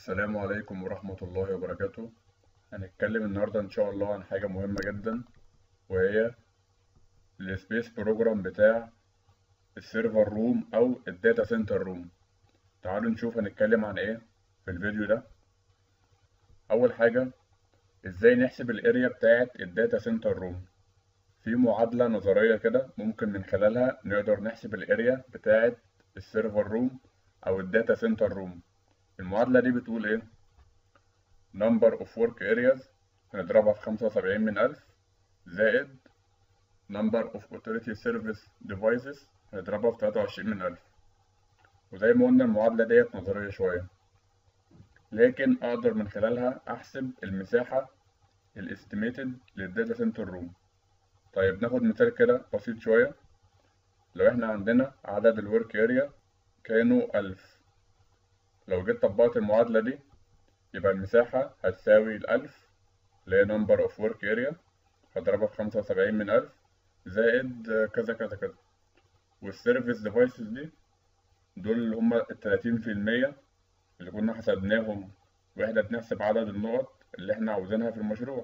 السلام عليكم ورحمة الله وبركاته هنتكلم النهاردة إن شاء الله عن حاجة مهمة جدا وهي السبيس بروجرام بتاع السيرفر روم أو الداتا سنتر روم تعالوا نشوف هنتكلم عن إيه في الفيديو ده أول حاجة إزاي نحسب الأريا بتاعة الداتا سنتر روم في معادلة نظرية كده ممكن من خلالها نقدر نحسب الأريا بتاعة السيرفر روم أو الداتا سنتر روم المعادلة دي بتقول إيه؟ number of work areas هنضربها في خمسة وسبعين من ألف زائد number of authority service devices هنضربها في تلاتة وعشرين من ألف وزي ما قلنا المعادلة ديت نظرية شوية لكن أقدر من خلالها أحسب المساحة الاستيميتد للداتا سنتر روم طيب ناخد مثال كده بسيط شوية لو احنا عندنا عدد الورك اريا كانوا ألف لو جيت طبقت المعادلة دي يبقى المساحة هتساوي الألف اللي هي number of work area هضربها في خمسة وسبعين من ألف زائد كذا كذا كذا والسيرفيس ديفايسز دي دول اللي هما التلاتين في المية اللي كنا حسبناهم واحنا بنحسب عدد النقط اللي احنا عاوزينها في المشروع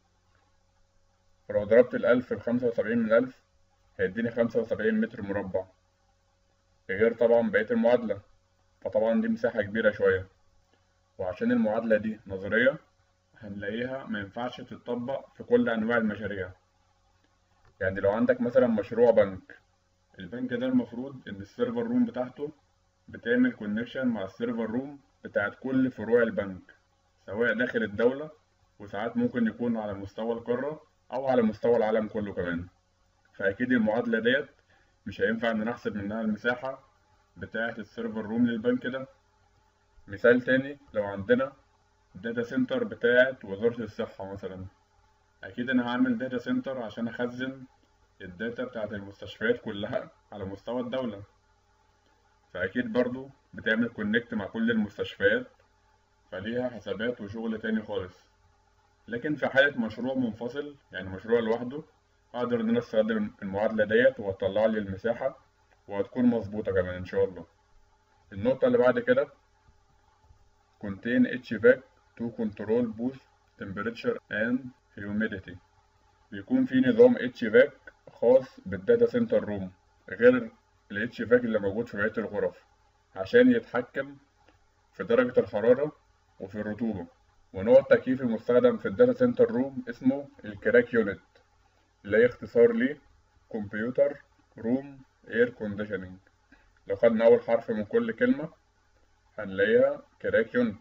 فلو ضربت الألف في خمسة وسبعين من ألف هيديني خمسة وسبعين متر مربع غير طبعا بقية المعادلة فطبعا دي مساحة كبيرة شوية وعشان المعادلة دي نظرية هنلاقيها ما ينفعش تتطبق في كل أنواع المشاريع يعني لو عندك مثلا مشروع بنك البنك ده المفروض إن السيرفر روم بتاعته بتعمل كونكشن مع السيرفر روم بتاعت كل فروع البنك سواء داخل الدولة وساعات ممكن يكون على مستوى القارة أو على مستوى العالم كله كمان فأكيد المعادلة ديت مش هينفع إن نحسب منها المساحة بتاعة السيرفر روم للبنك ده مثال تاني لو عندنا داتا سنتر بتاعة وزارة الصحة مثلا أكيد أنا هعمل داتا سنتر عشان أخزن الداتا بتاعة المستشفيات كلها على مستوى الدولة فأكيد برضو بتعمل كونكت مع كل المستشفيات فليها حسابات وشغل تاني خالص لكن في حالة مشروع منفصل يعني مشروع لوحده أقدر إن أنا أستخدم المعادلة ديت وأطلع لي المساحة وهتكون مظبوطة كمان إن شاء الله النقطة اللي بعد كده contain HVAC to control both temperature and humidity بيكون في نظام HVAC خاص بالداتا سنتر روم غير ال HVAC اللي موجود في بقية الغرف عشان يتحكم في درجة الحرارة وفي الرطوبة ونوع التكييف المستخدم في الداتا سنتر روم اسمه الكراك يونت اللي هي اختصار ليه كمبيوتر روم اير كونديشننج لو خدنا اول حرف من كل كلمة هنلاقيها كراك يونت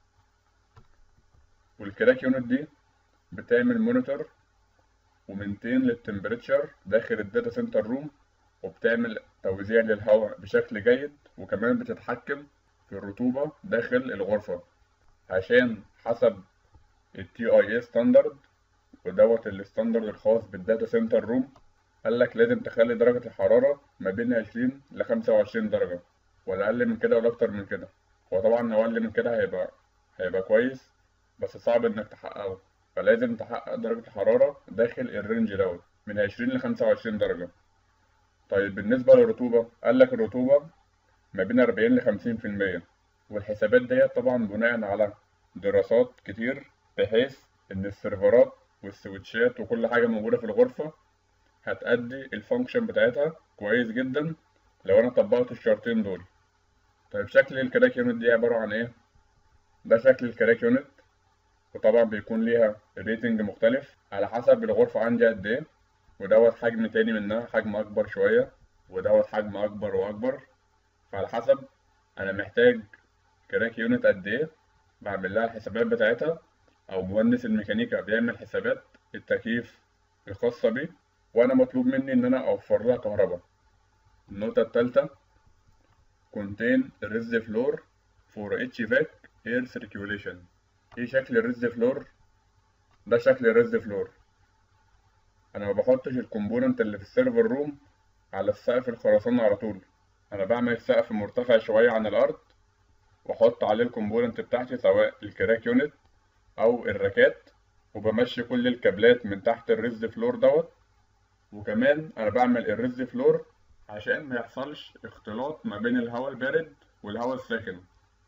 والكراك يونت دي بتعمل مونيتور ومنتين للتمبريتشر داخل الداتا سنتر روم وبتعمل توزيع للهواء بشكل جيد وكمان بتتحكم في الرطوبة داخل الغرفة عشان حسب ال TIA ستاندرد ودوت الستاندرد الخاص بالداتا سنتر روم قال لك لازم تخلي درجة الحرارة ما بين عشرين لخمسة وعشرين درجة ولا أقل من كده ولا أكتر من كده هو طبعا لو أقل من كده هيبقى هيبقى كويس بس صعب إنك تحققه فلازم تحقق درجة الحرارة داخل الرينج دوت من عشرين لخمسة وعشرين درجة طيب بالنسبة للرطوبة قال لك الرطوبة ما بين أربعين لخمسين في المية والحسابات ديت طبعا بناء على دراسات كتير بحيث إن السيرفرات والسويتشات وكل حاجة موجودة في الغرفة هتأدي الفانكشن بتاعتها كويس جدا لو انا طبقت الشرطين دول طيب شكل الكراك يونت دي عبارة عن ايه ده شكل الكراك يونت وطبعا بيكون ليها ريتنج مختلف على حسب الغرفة عندي قد ايه ودوت حجم تاني منها حجم اكبر شوية ودوت حجم اكبر واكبر فعلى حسب انا محتاج كراك يونت قد ايه بعمل لها الحسابات بتاعتها او مهندس الميكانيكا بيعمل حسابات التكييف الخاصة بيه وانا مطلوب مني ان انا اوفر لها كهرباء النقطة التالتة contain reservoir for HVAC air circulation ايه شكل الريزرفلور ده شكل الريزرفلور انا ما بحطش الكومبوننت اللي في السيرفر روم على السقف الخرسانة على طول انا بعمل سقف مرتفع شوية عن الارض واحط عليه الكومبوننت بتاعتي سواء الكراك يونت او الراكات وبمشي كل الكابلات من تحت الريز فلور دوت وكمان انا بعمل الريز فلور عشان ما يحصلش اختلاط ما بين الهواء البارد والهواء الساخن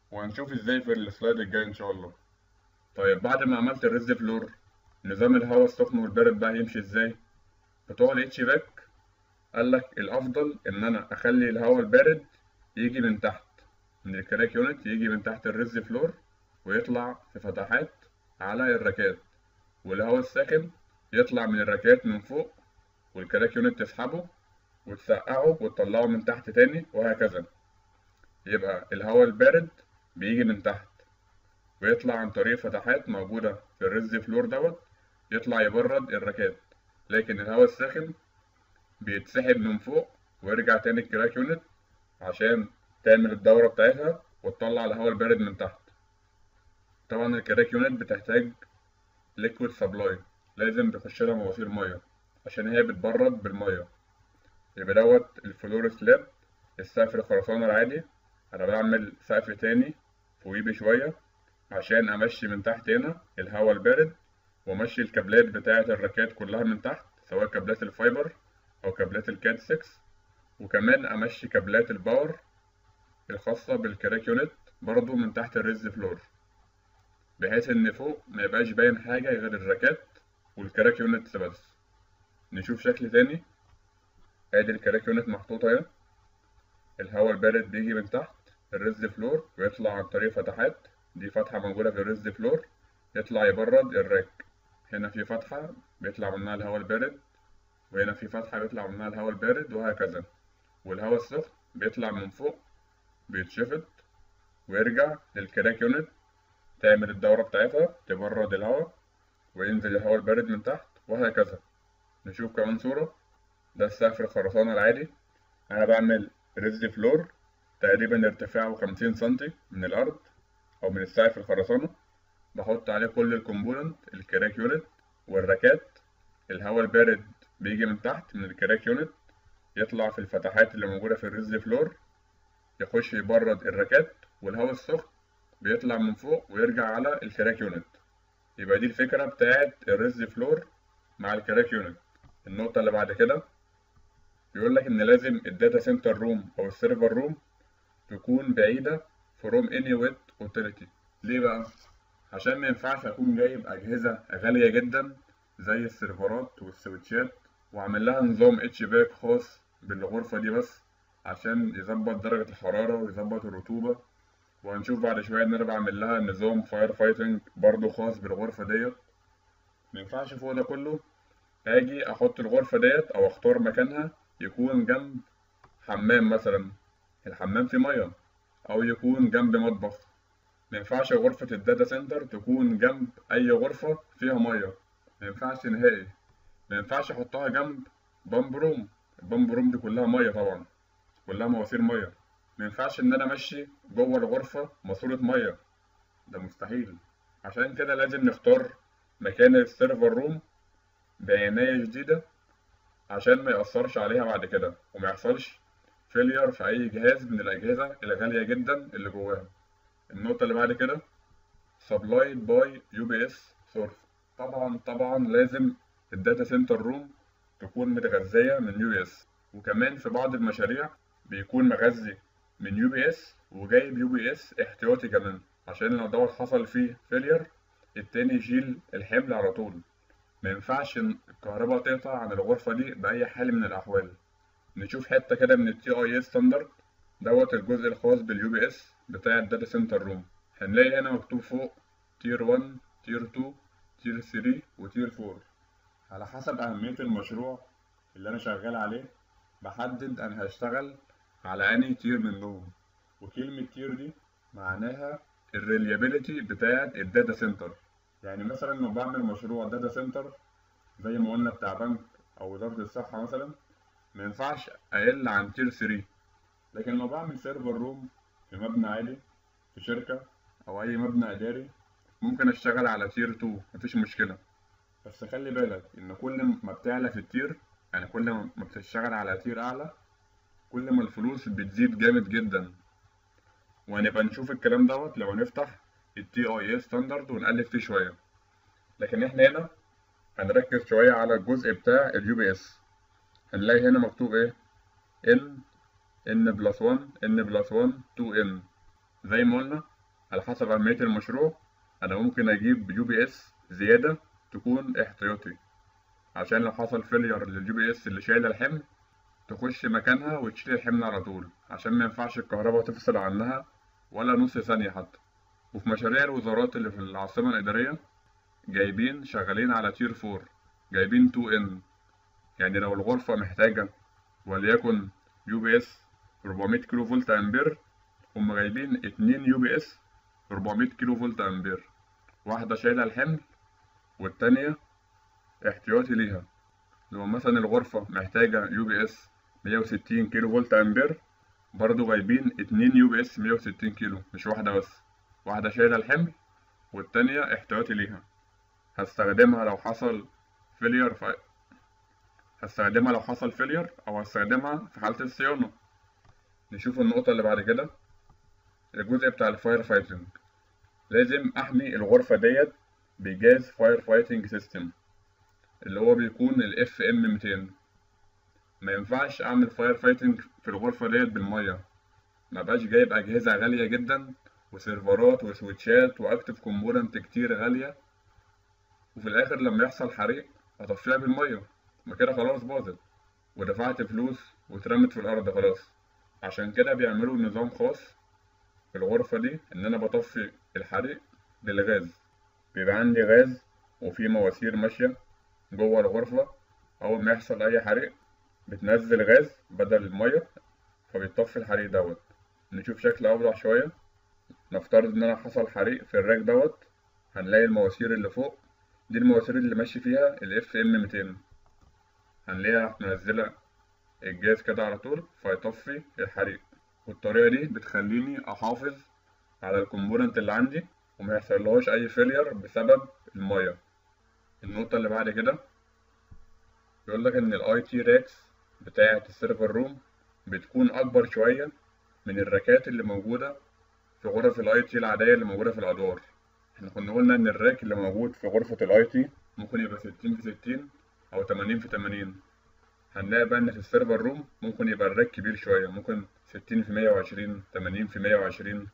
وهنشوف ازاي في السلايد الجاي ان شاء الله طيب بعد ما عملت الريز فلور نظام الهواء السخن والبارد بقى يمشي ازاي بتوع الاتش باك قال لك الافضل ان انا اخلي الهواء البارد يجي من تحت من الكراك يونت يجي من تحت الريز فلور ويطلع في فتحات على الركات والهواء الساخن يطلع من الركات من فوق والكراك يونت تسحبه وتسقعه وتطلعه من تحت تاني وهكذا يبقى الهواء البارد بيجي من تحت ويطلع عن طريق فتحات موجودة في الرز فلور دوت يطلع يبرد الركات لكن الهواء الساخن بيتسحب من فوق ويرجع تاني الكراك يونت عشان تعمل الدورة بتاعتها وتطلع الهواء البارد من تحت طبعا الكراك يونت بتحتاج ليكويد سبلاي لازم بيخش لها مواسير مية عشان هي بتبرد بالمية يبقى دوت الفلور سلاب السقف الخرسانة العادي أنا بعمل سقف تاني فوقيه بشوية عشان أمشي من تحت هنا الهواء البارد وأمشي الكابلات بتاعة الركات كلها من تحت سواء كابلات الفايبر أو كابلات الكات 6 وكمان أمشي كابلات الباور الخاصة بالكراك يونت برضو من تحت الرز فلور بحيث إن فوق ميبقاش باين حاجة غير الركات والكراك يونت بس نشوف شكل تاني ادي الكراك يونت محطوطة اهي الهواء البارد بيجي من تحت الرز فلور ويطلع عن طريق فتحات دي فتحة موجودة في الرز فلور يطلع يبرد الراك هنا في فتحة بيطلع منها الهواء البارد وهنا في فتحة بيطلع منها الهواء البارد وهكذا والهواء السخن بيطلع من فوق بيتشفط ويرجع للكراك يونت تعمل الدورة بتاعتها تبرد الهواء وينزل الهواء البارد من تحت وهكذا نشوف كمان صورة ده السقف الخرسانة العادي أنا بعمل رز فلور تقريبا ارتفاعه خمسين سنتي من الأرض أو من السقف الخرسانة بحط عليه كل الكومبوننت الكراك يونت والركات الهواء البارد بيجي من تحت من الكراك يونت يطلع في الفتحات اللي موجودة في الرز فلور يخش يبرد الركات والهواء السخن بيطلع من فوق ويرجع على الكراك يونت يبقى دي الفكرة بتاعت الرز فلور مع الكراك يونت النقطة اللي بعد كده بيقول لك إن لازم الداتا سنتر روم أو السيرفر روم تكون بعيدة فروم اني ويت اوتيليتي ليه بقى؟ عشان ما ينفعش أكون جايب أجهزة غالية جدا زي السيرفرات والسويتشات وعامل لها نظام اتش باك خاص بالغرفة دي بس عشان يظبط درجة الحرارة ويظبط الرطوبة وهنشوف بعد شوية إن أنا بعمل لها نظام فاير فايتنج برضه خاص بالغرفة ديت مينفعش فوق ده كله أجي أحط الغرفة ديت أو أختار مكانها يكون جنب حمام مثلا الحمام فيه مية أو يكون جنب مطبخ مينفعش غرفة الداتا سنتر تكون جنب أي غرفة فيها مية مينفعش نهائي مينفعش أحطها جنب بامب روم البامب روم دي كلها مية طبعا كلها مواسير مية مينفعش إن أنا أمشي جوه الغرفة ماسورة مية ده مستحيل عشان كده لازم نختار مكان السيرفر روم بعناية شديدة عشان ما يأثرش عليها بعد كده وما يحصلش فيلير في أي جهاز من الأجهزة الغالية جدا اللي جواها النقطة اللي بعد كده supplied by UPS source طبعا طبعا لازم الداتا سنتر روم تكون متغذية من يو اس وكمان في بعض المشاريع بيكون مغذي من يو بي اس وجايب يو بي اس احتياطي كمان عشان لو دوت حصل فيه فيلير التاني يشيل الحمل على طول ما ينفعش الكهرباء تقطع عن الغرفة دي بأي حال من الأحوال نشوف حتة كده من التي اي اس ستاندرد دوت الجزء الخاص باليو بي اس بتاع الداتا سنتر روم هنلاقي هنا مكتوب فوق تير 1 تير 2 تير 3 وتير 4 على حسب أهمية المشروع اللي أنا شغال عليه بحدد أنا هشتغل على أنهي تير منهم وكلمة تير دي معناها الريليابيليتي بتاعة الداتا سنتر يعني مثلا لو بعمل مشروع داتا سنتر زي ما قلنا بتاع بنك أو وزارة الصحة مثلا مينفعش أقل عن تير 3 لكن لو بعمل سيرفر روم في مبنى عالي في شركة أو أي مبنى إداري ممكن أشتغل على تير 2 مفيش مشكلة بس خلي بالك إن كل ما بتعلى في التير يعني كل ما بتشتغل على تير أعلى كل ما الفلوس بتزيد جامد جدا وهنبقى نشوف الكلام دوت لو نفتح التي اي اس ستاندرد ونقلب فيه شوية لكن احنا هنا هنركز شوية على الجزء بتاع اليو بي اس هنلاقي هنا مكتوب ايه ان ان بلس 1 ان بلس 1 2 ان زي ما قلنا على حسب أهمية المشروع أنا ممكن أجيب يو بي إس زيادة تكون احتياطي عشان لو حصل فيلير لليو بي إس اللي شايلة الحمل تخش مكانها وتشيل الحمل على طول عشان ما ينفعش الكهرباء تفصل عنها ولا نص ثانية حتى وفي مشاريع الوزارات اللي في العاصمة الإدارية جايبين شغالين على تير فور جايبين 2 ان يعني لو الغرفة محتاجة وليكن يو بي اس 400 كيلو فولت امبير هم جايبين اتنين يو بي اس 400 كيلو فولت امبير واحدة شايلة الحمل والتانية احتياطي ليها لو مثلا الغرفة محتاجة يو بي اس 160 كيلو فولت امبير برضو جايبين اتنين يو بي اس 160 كيلو مش واحدة بس واحدة شايلة الحمل والتانية احتياطي ليها هستخدمها لو حصل فيلير ف... هستخدمها لو حصل فيلير أو هستخدمها في حالة الصيانة نشوف النقطة اللي بعد كده الجزء بتاع الفاير فايتنج لازم أحمي الغرفة ديت بجهاز فاير فايتنج سيستم اللي هو بيكون ال FM 200 ما ينفعش أعمل فاير فايتنج في الغرفة ديت بالمية مبقاش جايب أجهزة غالية جدا وسيرفرات وسويتشات وأكتف كومبوننت كتير غالية وفي الآخر لما يحصل حريق أطفيها بالمية ما كده خلاص باظت ودفعت فلوس واترمت في الأرض خلاص عشان كده بيعملوا نظام خاص في الغرفة دي إن أنا بطفي الحريق بالغاز بيبقى عندي غاز وفي مواسير ماشية جوه الغرفة أول ما يحصل أي حريق بتنزل غاز بدل المية فبيطفي الحريق دوت نشوف شكل أوضح شوية نفترض إن أنا حصل حريق في الراك دوت هنلاقي المواسير اللي فوق دي المواسير اللي ماشي فيها ال FM 200 هنلاقيها منزلة الجاز كده على طول فيطفي الحريق والطريقة دي بتخليني أحافظ على الكومبوننت اللي عندي وما يحصلهاش أي فيلير بسبب المية النقطة اللي بعد كده بيقولك إن الأي تي راكس بتاعة السيرفر روم بتكون أكبر شوية من الراكات اللي موجودة في غرف الاي تي العادية اللي موجودة في الأدوار احنا كنا قلنا إن الراك اللي موجود في غرفة الاي تي ممكن يبقى ستين في ستين أو تمانين في تمانين هنلاقي بقى إن في السيرفر روم ممكن يبقى الراك كبير شوية ممكن ستين في مية وعشرين تمانين في مية وعشرين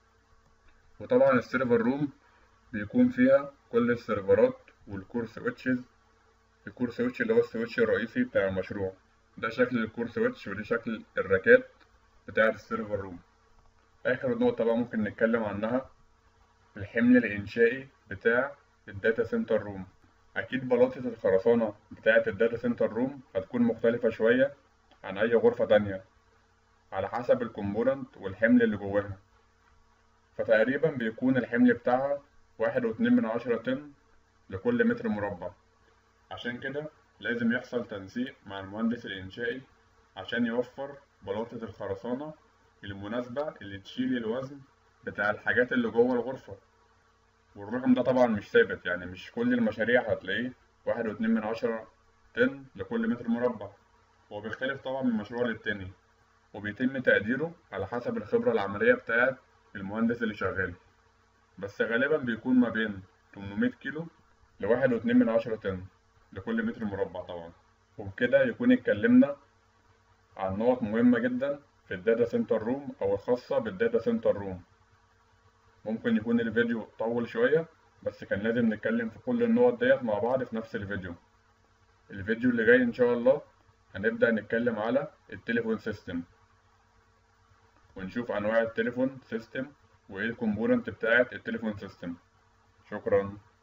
وطبعا السيرفر روم بيكون فيها كل السيرفرات والكور سويتشز الكور سويتش اللي هو السويتش الرئيسي بتاع المشروع ده شكل الكور سويتش ودي شكل الراكات بتاعة السيرفر روم آخر نقطة بقى ممكن نتكلم عنها الحمل الإنشائي بتاع الداتا سنتر روم أكيد بلاطة الخرسانة بتاعة الداتا سنتر روم هتكون مختلفة شوية عن أي غرفة تانية على حسب الكومبوننت والحمل اللي جواها فتقريبا بيكون الحمل بتاعها واحد واتنين من عشرة طن لكل متر مربع عشان كده لازم يحصل تنسيق مع المهندس الإنشائي عشان يوفر بلاطة الخرسانة المناسبة اللي تشيل الوزن بتاع الحاجات اللي جوه الغرفة والرقم ده طبعا مش ثابت يعني مش كل المشاريع هتلاقيه واحد واتنين من عشرة طن لكل متر مربع هو بيختلف طبعا من مشروع للتاني وبيتم تقديره على حسب الخبرة العملية بتاعة المهندس اللي شغال بس غالبا بيكون ما بين 800 كيلو لواحد واتنين من عشرة طن لكل متر مربع طبعا وبكده يكون اتكلمنا عن نقط مهمة جدا في الداتا سنتر روم أو الخاصة بالداتا سنتر روم ممكن يكون الفيديو طول شوية بس كان لازم نتكلم في كل النقط ديت مع بعض في نفس الفيديو الفيديو اللي جاي إن شاء الله هنبدأ نتكلم على التليفون سيستم ونشوف أنواع التليفون سيستم وإيه الكومبوننت بتاعة التليفون سيستم شكرا